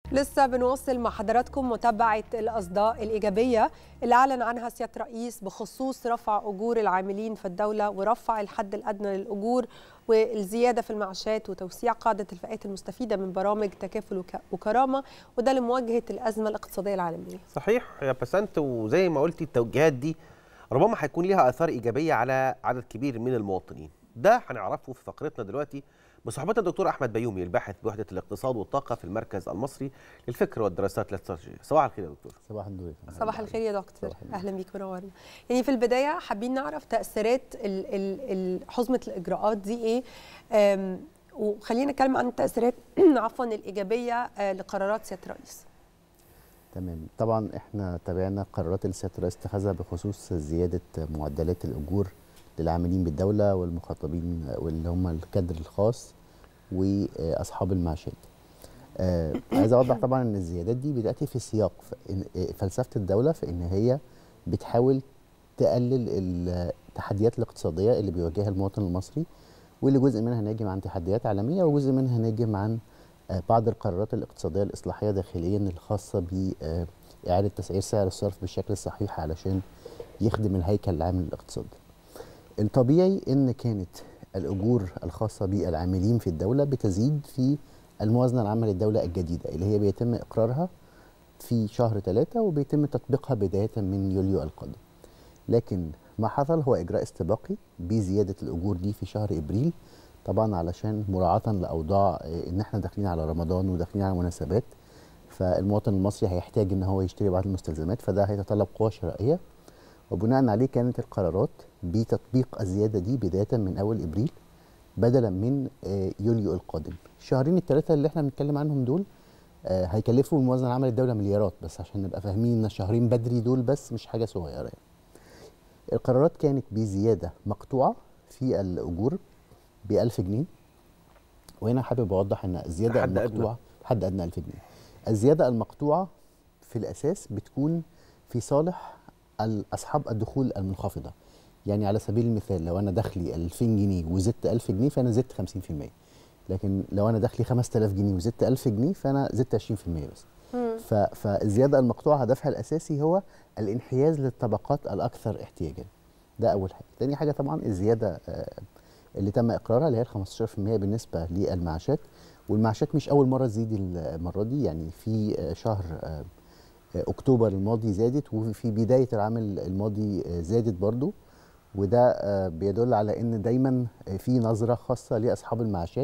لسه بنواصل مع حضراتكم متابعة الأصداء الإيجابية اللي أعلن عنها سيادة الرئيس بخصوص رفع أجور العاملين في الدولة ورفع الحد الأدنى للأجور والزيادة في المعاشات وتوسيع قاعدة الفئات المستفيدة من برامج تكافل وكرامة وده لمواجهة الأزمة الاقتصادية العالمية صحيح يا بسنت وزي ما قلتي التوجيهات دي ربما هيكون لها آثار إيجابية على عدد كبير من المواطنين ده هنعرفه في فقرتنا دلوقتي بصحبتنا الدكتور احمد بيومي الباحث بوحده الاقتصاد والطاقه في المركز المصري للفكر والدراسات الاستراتيجيه صباح الخير يا دكتور صباح النور صباح الخير يا دكتور اهلا بيك منورنا يعني في البدايه حابين نعرف تاثيرات حزمه الاجراءات دي ايه وخلينا نتكلم عن التاثيرات عفوا الايجابيه لقرارات سياده الرئيس تمام طبعا احنا تابعنا قرارات اللي سياده الرئيس اتخذها بخصوص زياده معدلات الاجور للعاملين بالدوله والمخاطبين واللي هم الكادر الخاص واصحاب المعاشات. آه عايز اوضح طبعا ان الزيادات دي بتاتي في سياق فلسفه الدوله في ان هي بتحاول تقلل التحديات الاقتصاديه اللي بيواجهها المواطن المصري واللي جزء منها ناجم عن تحديات عالميه وجزء منها ناجم عن آه بعض القرارات الاقتصاديه الاصلاحيه داخليا الخاصه باعاده تسعير سعر الصرف بالشكل الصحيح علشان يخدم الهيكل العام للاقتصاد. الطبيعي ان كانت الاجور الخاصه بالعاملين في الدوله بتزيد في الموازنه العامه للدوله الجديده اللي هي بيتم اقرارها في شهر ثلاثة وبيتم تطبيقها بدايه من يوليو القادم. لكن ما حصل هو اجراء استباقي بزياده الاجور دي في شهر ابريل طبعا علشان مراعاه لاوضاع ان احنا داخلين على رمضان وداخلين على مناسبات فالمواطن المصري هيحتاج ان هو يشتري بعض المستلزمات فده هيتطلب قوه شرائيه وبناء عليه كانت القرارات بتطبيق الزياده دي بدايه من اول ابريل بدلا من يوليو القادم الشهرين الثلاثه اللي احنا بنتكلم عنهم دول هيكلفوا الموازنه العامه للدوله مليارات بس عشان نبقى فاهمين ان شهرين بدري دول بس مش حاجه صغيره يعني. القرارات كانت بزياده مقطوعه في الاجور ب 1000 جنيه وهنا حابب اوضح ان الزياده حد المقطوعه حد ادنى 1000 جنيه الزياده المقطوعه في الاساس بتكون في صالح اصحاب الدخول المنخفضه يعني على سبيل المثال لو انا دخلي 2000 جنيه وزدت 1000 جنيه فانا زدت 50% لكن لو انا دخلي 5000 جنيه وزدت 1000 جنيه فانا زدت 20% بس فالزياده المقطوعه هدفها الاساسي هو الانحياز للطبقات الاكثر احتياجا ده اول حاجه تاني حاجه طبعا الزياده اللي تم اقرارها اللي هي 15% بالنسبه للمعاشات والمعاشات مش اول مره تزيد المره دي يعني في شهر اكتوبر الماضي زادت وفي بدايه العام الماضي زادت برضو وده بيدل على ان دايما في نظره خاصه لاصحاب المعاشات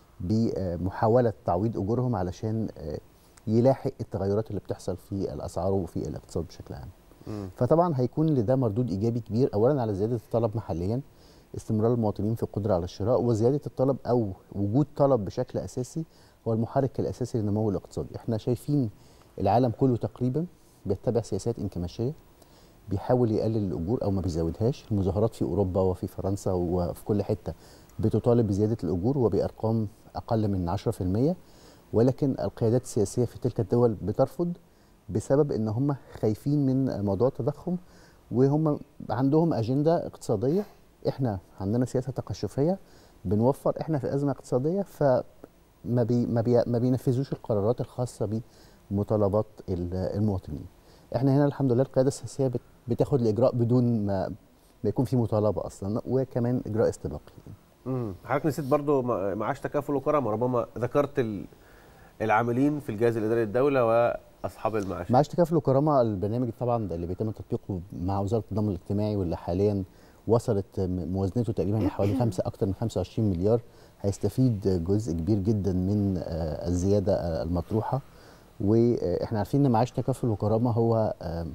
بمحاوله تعويض اجورهم علشان يلاحق التغيرات اللي بتحصل في الاسعار وفي الاقتصاد بشكل عام. فطبعا هيكون لده مردود ايجابي كبير اولا على زياده الطلب محليا استمرار المواطنين في القدره على الشراء وزياده الطلب او وجود طلب بشكل اساسي هو المحرك الاساسي للنمو الاقتصادي. احنا شايفين العالم كله تقريبا بيتبع سياسات انكماشيه بيحاول يقلل الاجور او ما بيزودهاش المظاهرات في اوروبا وفي فرنسا وفي كل حته بتطالب بزياده الاجور وبارقام اقل من 10% ولكن القيادات السياسيه في تلك الدول بترفض بسبب ان هم خايفين من موضوع التضخم وهم عندهم اجنده اقتصاديه احنا عندنا سياسه تقشفيه بنوفر احنا في ازمه اقتصاديه فما بي ما, بي ما بينفذوش القرارات الخاصه بمطالبات المواطنين احنا هنا الحمد لله القياده السياسيه بتاخد الاجراء بدون ما ما يكون في مطالبه اصلا وكمان اجراء استباقي امم حضرتك نسيت برضو معاش تكافل وكرامه ربما ذكرت العاملين في الجهاز الاداري للدوله واصحاب المعاش معاش تكافل وكرامه البرنامج طبعا اللي بيتم تطبيقه مع وزاره التضامن الاجتماعي واللي حاليا وصلت موازنته تقريبا لحوالي خمسة اكثر من 25 مليار هيستفيد جزء كبير جدا من الزياده المطروحه واحنا عارفين ان معاش تكافل وكرامه هو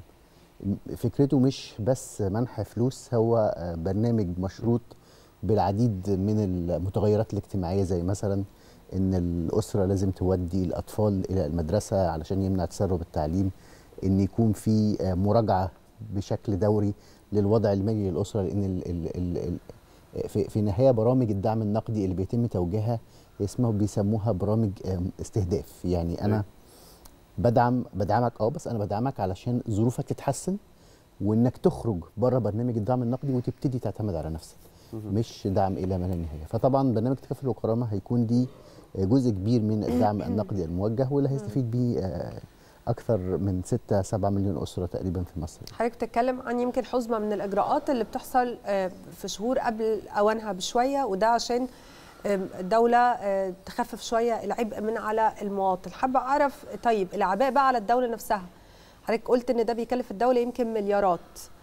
فكرته مش بس منح فلوس هو برنامج مشروط بالعديد من المتغيرات الاجتماعيه زي مثلا ان الاسره لازم تودي الاطفال الى المدرسه علشان يمنع تسرب التعليم ان يكون في مراجعه بشكل دوري للوضع المالي للاسره لان ال ال ال ال في, في النهايه برامج الدعم النقدي اللي بيتم توجيهها اسمه بيسموها برامج استهداف يعني انا بدعم بدعمك اه بس انا بدعمك علشان ظروفك تتحسن وانك تخرج بره برنامج الدعم النقدي وتبتدي تعتمد على نفسك مش دعم الى ما لا نهايه فطبعا برنامج تكافل وكرامه هيكون دي جزء كبير من الدعم النقدي الموجه واللي هيستفيد بيه آه، اكثر من 6 7 مليون اسره تقريبا في مصر حضرتك بتتكلم عن يمكن حزمه من الاجراءات اللي بتحصل آه، في شهور قبل اوانها بشويه وده عشان آم، الدوله آه، تخفف شويه العبء من على المواطن حابه اعرف طيب العباء بقى على الدوله نفسها حضرتك قلت ان ده بيكلف الدوله يمكن مليارات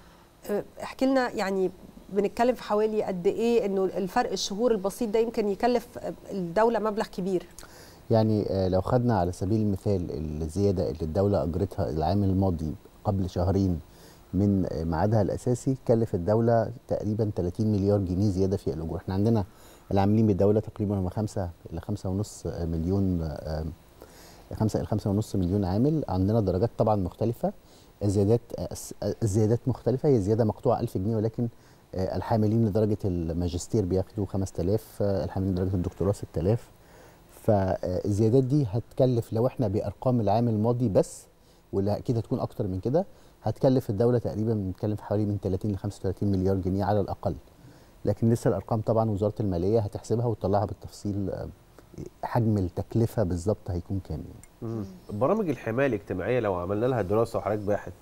آه، احكي لنا يعني بنتكلم في حوالي قد ايه انه الفرق الشهور البسيط ده يمكن يكلف آه، الدوله مبلغ كبير يعني آه، لو خدنا على سبيل المثال الزياده اللي الدوله اجرتها العام الماضي قبل شهرين من آه، ميعادها الاساسي كلف الدوله تقريبا 30 مليار جنيه زياده في الاجور احنا عندنا العاملين بالدوله تقريبا هم 5 الى 5.5 مليون آه، 5 الى 5.5 مليون عامل عندنا درجات طبعا مختلفه الزيادات آه، الس- آه، الزيادات مختلفه هي زياده مقطوعه 1000 جنيه ولكن آه، الحاملين لدرجه الماجستير بياخدوا 5000 آه، الحاملين لدرجه الدكتوراه 6000 فالزيادات دي هتكلف لو احنا بارقام العام الماضي بس واللي اكيد هتكون اكتر من كده هتكلف الدوله تقريبا بنتكلم في حوالي من 30 ل 35 مليار جنيه على الاقل لكن لسه الارقام طبعا وزاره الماليه هتحسبها وتطلعها بالتفصيل آه، حجم التكلفه بالظبط هيكون كام يعني. مم. برامج الحمايه الاجتماعيه لو عملنا لها دراسه وحضرتك باحث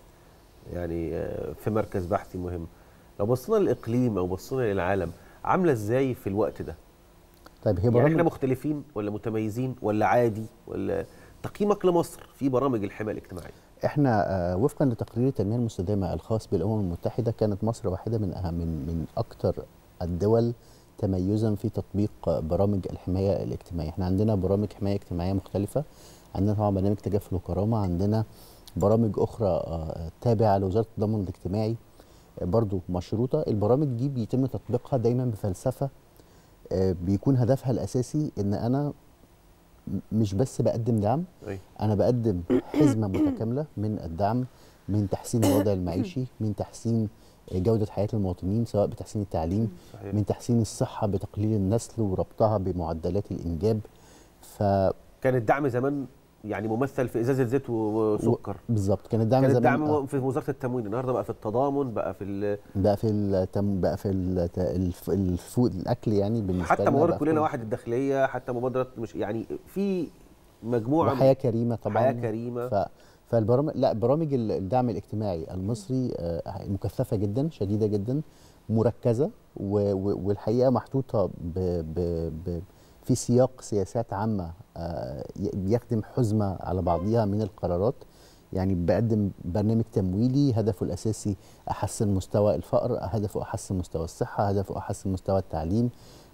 يعني آه، في مركز بحثي مهم لو بصينا للاقليم او بصينا للعالم عامله ازاي في الوقت ده؟ طيب هي يعني احنا برامج مختلفين ولا متميزين ولا عادي ولا تقييمك لمصر في برامج الحمايه الاجتماعيه؟ احنا آه، وفقا لتقرير التنميه المستدامه الخاص بالامم المتحده كانت مصر واحده من اهم من من اكثر الدول تميزا في تطبيق آه، برامج الحمايه الاجتماعيه احنا عندنا برامج حمايه اجتماعيه مختلفه عندنا طبعا برنامج تكافل وكرامه عندنا برامج اخرى آه، تابعه لوزاره التضامن الاجتماعي آه، برضو مشروطه البرامج دي بيتم تطبيقها دايما بفلسفه آه، بيكون هدفها الاساسي ان انا م- مش بس بقدم دعم أي. انا بقدم حزمه متكامله من الدعم من تحسين الوضع المعيشي من تحسين جوده حياه المواطنين سواء بتحسين التعليم صحيح من تحسين الصحه بتقليل النسل وربطها بمعدلات الانجاب ف كان الدعم زمان يعني ممثل في ازازه زيت وسكر بالظبط كان الدعم كان زمان الدعم آه، في وزاره التموين النهارده بقى في التضامن بقى في ال- بقى في التم بقى في الت- الف- الفود الاكل يعني بالنسبه حتى لنا مبادره بقى في كلنا كل- واحد الداخليه حتى مبادره مش يعني في مجموعه وحياه كريمه طبعا حياه كريمه ف فالبرامج لا برامج ال- الدعم الاجتماعي المصري آه، مكثفه جدا شديده جدا مركزه و- و- والحقيقه محطوطه ب ب ب في سياق سياسات عامه آه، ي- بيخدم حزمه على بعضها من القرارات يعني بقدم برنامج تمويلي هدفه الاساسي احسن مستوى الفقر هدفه احسن مستوى الصحه هدفه احسن مستوى التعليم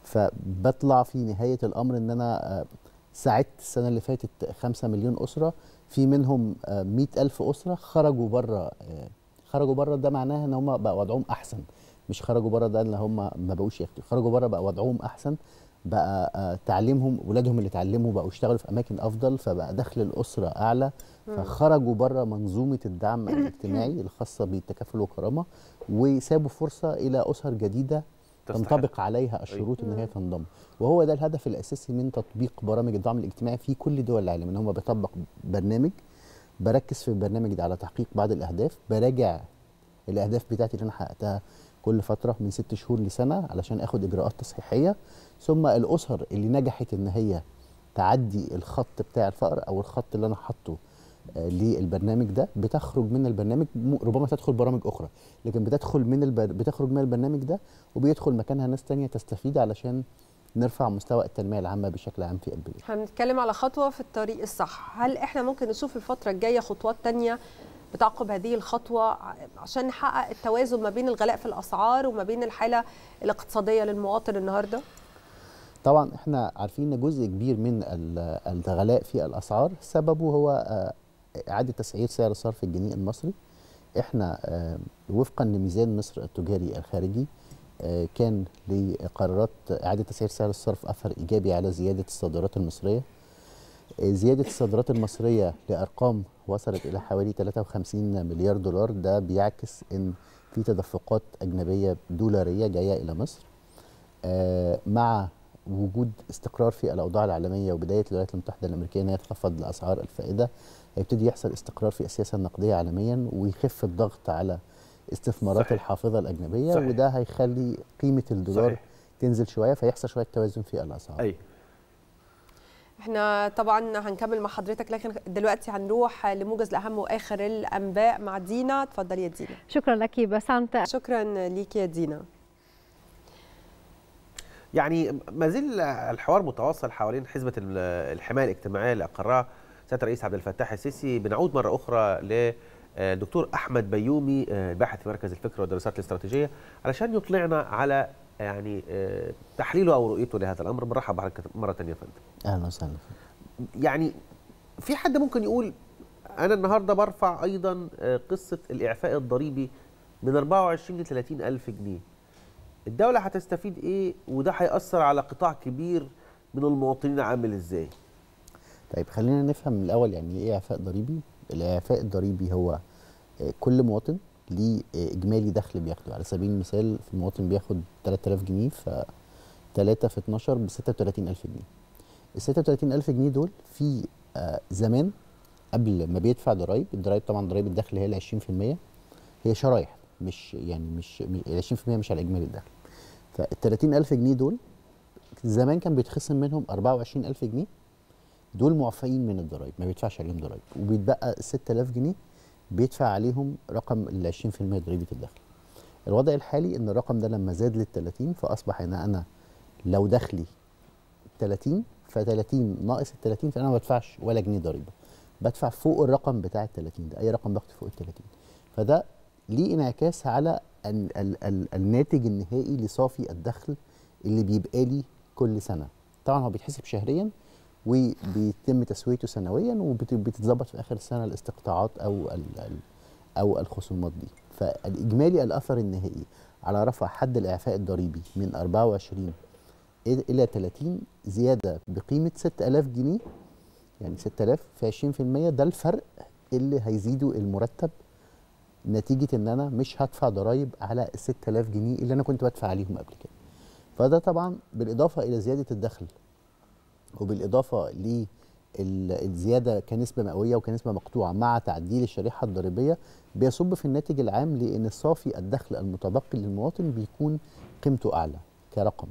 فبطلع في نهايه الامر ان انا آه، ساعدت السنه اللي فاتت 5 مليون اسره في منهم آه، 100 ألف أسرة خرجوا بره آه، خرجوا بره ده معناها ان هم بقى وضعهم احسن مش خرجوا بره ده ان هم ما بقوش ياخدوا خرجوا بره بقى وضعهم احسن بقى آه، تعليمهم ولادهم اللي اتعلموا بقوا يشتغلوا في اماكن افضل فبقى دخل الاسره اعلى فخرجوا بره منظومه الدعم الاجتماعي الخاصه بالتكافل والكرامه وسابوا فرصه الى اسر جديده تستحق. تنطبق عليها الشروط ان هي تنضم وهو ده الهدف الاساسي من تطبيق برامج الدعم الاجتماعي في كل دول العالم ان هم بيطبق برنامج بركز في البرنامج ده على تحقيق بعض الاهداف براجع الاهداف بتاعتي اللي انا حققتها كل فتره من ست شهور لسنه علشان اخد اجراءات تصحيحيه ثم الاسر اللي نجحت ان هي تعدي الخط بتاع الفقر او الخط اللي انا حاطه آه، للبرنامج ده بتخرج من البرنامج م- ربما تدخل برامج اخرى لكن بتدخل من البر... بتخرج من البرنامج ده وبيدخل مكانها ناس تانية تستفيد علشان نرفع مستوى التنميه العامه بشكل عام في البلاد احنا بنتكلم على خطوه في الطريق الصح هل احنا ممكن نشوف الفتره الجايه خطوات تانية بتعقب هذه الخطوه ع- عشان نحقق التوازن ما بين الغلاء في الاسعار وما بين الحاله الاقتصاديه للمواطن النهارده طبعا احنا عارفين ان جزء كبير من ال- الغلاء في الاسعار سببه هو آه، اعاده تسعير سعر صرف الجنيه المصري احنا آه، وفقا لميزان مصر التجاري الخارجي آه، كان لقرارات اعاده تسعير سعر الصرف اثر ايجابي على زياده الصادرات المصريه آه، زياده الصادرات المصريه لارقام وصلت الى حوالي 53 مليار دولار ده بيعكس ان في تدفقات اجنبيه دولاريه جايه الى مصر آه، مع وجود استقرار في الاوضاع العالميه وبدايه الولايات المتحده الامريكيه ان هي تخفض الاسعار الفائده هيبتدي يحصل استقرار في السياسه النقديه عالميا ويخف الضغط على استثمارات صحيح. الحافظه الاجنبيه صحيح. وده هيخلي قيمه الدولار صحيح. تنزل شويه فيحصل شويه توازن في الاسعار اي احنا طبعا هنكمل مع حضرتك لكن دلوقتي هنروح لموجز الاهم واخر الانباء مع دينا اتفضلي يا دينا شكرا لك بسنت شكرا ليك يا دينا يعني ما زال الحوار متواصل حوالين حزمه ال- الحمايه الاجتماعيه اللي اقرها سياده الرئيس عبد الفتاح السيسي بنعود مره اخرى للدكتور احمد بيومي آه، الباحث في مركز الفكر والدراسات الاستراتيجيه علشان يطلعنا على يعني آه، تحليله او رؤيته لهذا الامر مرحبا بحضرتك مره ثانيه يا فندم اهلا وسهلا يعني في حد ممكن يقول انا النهارده برفع ايضا آه، قصه الاعفاء الضريبي من 24 ل 30 الف جنيه الدوله هتستفيد ايه وده هياثر على قطاع كبير من المواطنين عامل ازاي طيب خلينا نفهم الاول يعني ايه اعفاء ضريبي الاعفاء الضريبي هو آه، كل مواطن ليه آه، اجمالي دخل بياخده على سبيل المثال في المواطن بياخد 3000 جنيه ف 3 في 12 ب 36000 جنيه ال 36000 جنيه دول في آه، زمان قبل ما بيدفع ضرايب الضرايب طبعا ضرايب الدخل هي ال 20% هي شرايح مش يعني مش مش- ال 20% مش على اجمالي الدخل فال 30000 جنيه دول زمان كان بيتخصم منهم 24000 جنيه دول معفيين من الضرايب ما بيدفعش عليهم ضرايب وبيتبقى 6000 جنيه بيدفع عليهم رقم ال 20% ضريبه الدخل الوضع الحالي ان الرقم ده لما زاد لل 30 فاصبح ان انا لو دخلي 30 ف 30 ناقص ال 30 فانا ما بدفعش ولا جنيه ضريبه بدفع فوق الرقم بتاع ال 30 ده اي رقم باخده فوق ال 30 فده ليه انعكاس على ال ال ال الناتج النهائي لصافي الدخل اللي بيبقى لي كل سنه طبعا هو بيتحسب شهريا وبيتم تسويته سنويا وبتتظبط في اخر السنه الاستقطاعات او ال ال او الخصومات دي فالاجمالي الاثر النهائي على رفع حد الاعفاء الضريبي من 24 الى 30 زياده بقيمه 6000 جنيه يعني 6000 في 20% ده الفرق اللي هيزيده المرتب نتيجه ان انا مش هدفع ضرايب على ال 6000 جنيه اللي انا كنت بدفع عليهم قبل كده فده طبعا بالاضافه الى زياده الدخل وبالاضافه للزياده كنسبه مئويه وكنسبه مقطوعه مع تعديل الشريحه الضريبيه بيصب في الناتج العام لان صافي الدخل المتبقي للمواطن بيكون قيمته اعلى كرقم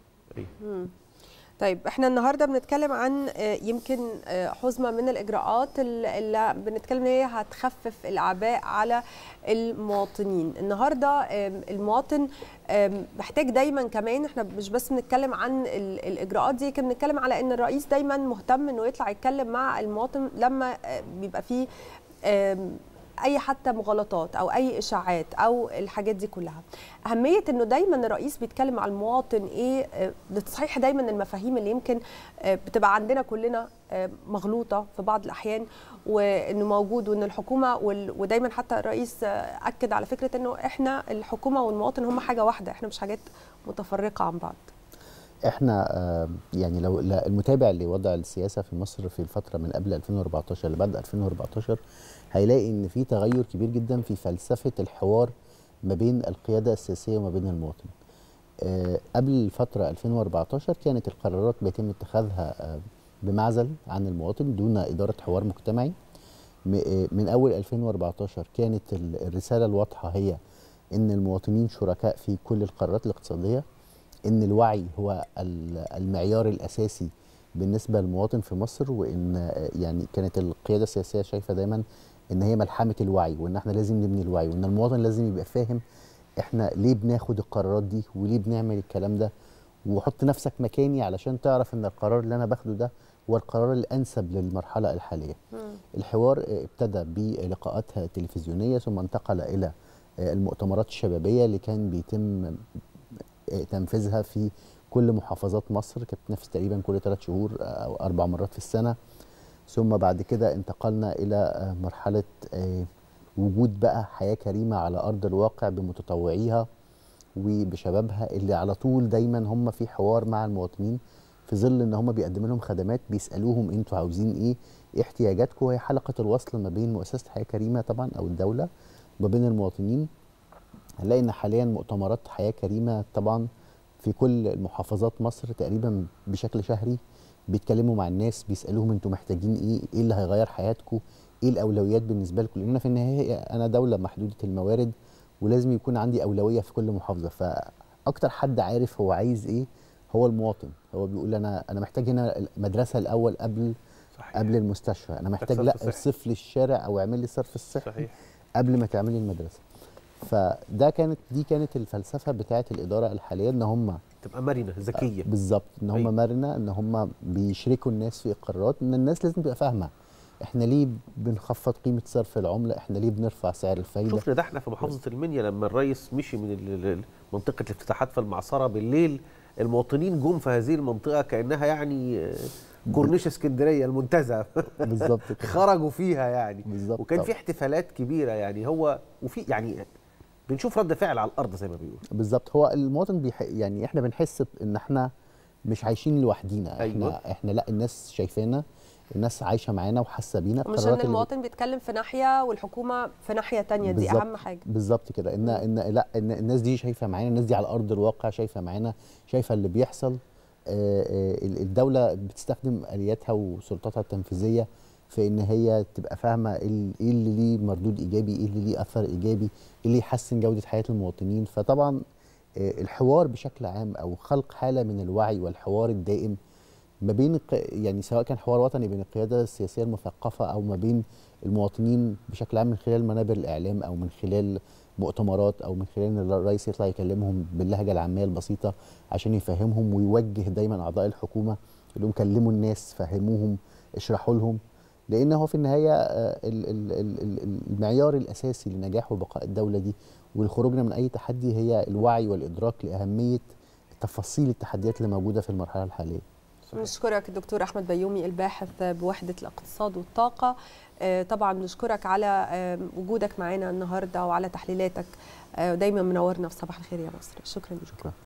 طيب احنا النهارده بنتكلم عن آه، يمكن آه، حزمه من الاجراءات ال- اللي بنتكلم ان هي هتخفف الاعباء على المواطنين النهارده آم، المواطن آم، محتاج دايما كمان احنا مش بس بنتكلم عن ال- الاجراءات دي كمان بنتكلم على ان الرئيس دايما مهتم انه يطلع يتكلم مع المواطن لما آه، بيبقى فيه آم، اي حتى مغالطات او اي اشاعات او الحاجات دي كلها اهميه انه دايما الرئيس بيتكلم مع المواطن ايه آه، لتصحيح دايما المفاهيم اللي يمكن آه، بتبقى عندنا كلنا آه، مغلوطه في بعض الاحيان وانه موجود وان الحكومه وال- ودايما حتى الرئيس آه، اكد على فكره انه احنا الحكومه والمواطن هم حاجه واحده احنا مش حاجات متفرقه عن بعض احنا آه، يعني لو لا- المتابع لوضع السياسه في مصر في الفتره من قبل 2014 لبعد 2014 هيلاقي ان في تغير كبير جدا في فلسفه الحوار ما بين القياده السياسيه وما بين المواطن. آه، قبل الفتره 2014 كانت القرارات بيتم اتخاذها آه، بمعزل عن المواطن دون اداره حوار مجتمعي. م- آه، من اول 2014 كانت ال- الرساله الواضحه هي ان المواطنين شركاء في كل القرارات الاقتصاديه ان الوعي هو ال- المعيار الاساسي بالنسبه للمواطن في مصر وان آه، يعني كانت القياده السياسيه شايفه دايما ان هي ملحمه الوعي وان احنا لازم نبني الوعي وان المواطن لازم يبقى فاهم احنا ليه بناخد القرارات دي وليه بنعمل الكلام ده وحط نفسك مكاني علشان تعرف ان القرار اللي انا باخده ده هو القرار الانسب للمرحله الحاليه. الحوار آه، ابتدى بلقاءات تلفزيونيه ثم انتقل الى آه، المؤتمرات الشبابيه اللي كان بيتم آه، تنفيذها في كل محافظات مصر كانت بتنفذ تقريبا كل ثلاث شهور آه، او اربع مرات في السنه ثم بعد كده انتقلنا الى آه، مرحله آه، وجود بقى حياه كريمه على ارض الواقع بمتطوعيها وبشبابها اللي على طول دايما هم في حوار مع المواطنين في ظل ان هم بيقدموا لهم خدمات بيسالوهم انتوا عاوزين ايه إيه احتياجاتكم وهي حلقه الوصل ما بين مؤسسه حياه كريمه طبعا او الدوله وما بين المواطنين هنلاقي ان حاليا مؤتمرات حياه كريمه طبعا في كل محافظات مصر تقريبا بشكل شهري بيتكلموا مع الناس بيسالوهم انتوا محتاجين ايه ايه اللي هيغير حياتكم ايه الاولويات بالنسبه لكم لان في النهايه انا دوله محدوده الموارد ولازم يكون عندي اولويه في كل محافظه فاكتر حد عارف هو عايز ايه هو المواطن هو بيقول انا انا محتاج هنا المدرسه الاول قبل صحيح قبل المستشفى انا محتاج صرف لا صحي. اصرف لي الشارع او اعمل لي صرف الصحي صحيح قبل ما تعمل لي المدرسه فده كانت دي كانت الفلسفه بتاعه الاداره الحاليه ان هم تبقى مرنه ذكيه بالظبط ان هم أيوة. مرنه ان هم بيشركوا الناس في القرارات ان الناس لازم تبقى فاهمه احنا ليه بنخفض قيمه صرف العمله احنا ليه بنرفع سعر الفايده شفنا ده احنا في محافظه المنيا لما الرئيس مشي من ال- ال- منطقه الافتتاحات في المعصره بالليل المواطنين جم في هذه المنطقه كانها يعني آه، كورنيش اسكندريه المنتزه بالظبط كده خرجوا فيها يعني بالظبط وكان في طبعاً. احتفالات كبيره يعني هو وفي يعني بنشوف رد فعل على الارض زي ما بيقولوا بالظبط هو المواطن بيح... يعني احنا بنحس ان احنا مش عايشين لوحدينا احنا أيوة. احنا لا الناس شايفانا الناس عايشه معانا وحاسه بينا مش ان القرارات اللي- المواطن بيتكلم في ناحيه والحكومه في ناحيه تانية دي بالظبط. اهم حاجه بالظبط كده ان ان لا ان الناس دي شايفه معانا الناس دي على ارض الواقع شايفه معانا شايفه اللي بيحصل آه، آه، ال- الدوله بتستخدم الياتها وسلطاتها التنفيذيه في ان هي تبقى فاهمه ايه ال- إيه اللي ليه مردود ايجابي ايه اللي ليه اثر ايجابي ايه اللي يحسن جوده حياه المواطنين فطبعا آه، الحوار بشكل عام او خلق حاله من الوعي والحوار الدائم ما بين الق- يعني سواء كان حوار وطني بين القياده السياسيه المثقفه او ما بين المواطنين بشكل عام من خلال منابر الاعلام او من خلال مؤتمرات او من خلال ان الرئيس يطلع يكلمهم باللهجه العاميه البسيطه عشان يفهمهم ويوجه دايما اعضاء الحكومه يقول لهم كلموا الناس فهموهم اشرحوا لهم لان هو في النهايه آه، ال- ال- ال- ال- المعيار الاساسي لنجاح وبقاء الدوله دي ولخروجنا من اي تحدي هي الوعي والادراك لاهميه تفاصيل التحديات اللي موجوده في المرحله الحاليه نشكرك الدكتور احمد بيومي الباحث بوحده الاقتصاد والطاقه آه، طبعا نشكرك على آه، وجودك معانا النهارده وعلى تحليلاتك آه، ودايما منورنا في صباح الخير يا مصر شكرا لك شكرا